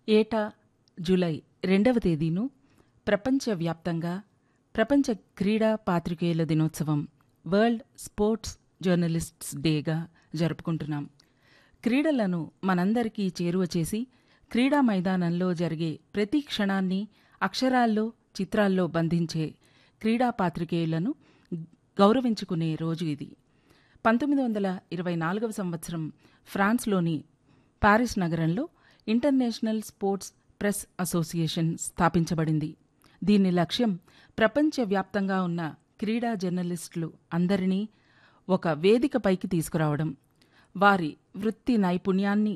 ఏటా జూలై రెండవ తేదీను ప్రపంచవ్యాప్తంగా ప్రపంచ క్రీడా పాత్రికేయుల దినోత్సవం వరల్డ్ స్పోర్ట్స్ జర్నలిస్ట్స్ డేగా జరుపుకుంటున్నాం క్రీడలను మనందరికీ చేరువ చేసి క్రీడా మైదానంలో జరిగే ప్రతి క్షణాన్ని అక్షరాల్లో చిత్రాల్లో బంధించే క్రీడా పాత్రికేయులను గౌరవించుకునే రోజు ఇది పంతొమ్మిది వందల ఇరవై నాలుగవ సంవత్సరం ఫ్రాన్స్లోని పారిస్ నగరంలో ఇంటర్నేషనల్ స్పోర్ట్స్ ప్రెస్ అసోసియేషన్ స్థాపించబడింది దీని లక్ష్యం ప్రపంచవ్యాప్తంగా ఉన్న క్రీడా జర్నలిస్టులు అందరినీ ఒక వేదికపైకి తీసుకురావడం వారి వృత్తి నైపుణ్యాన్ని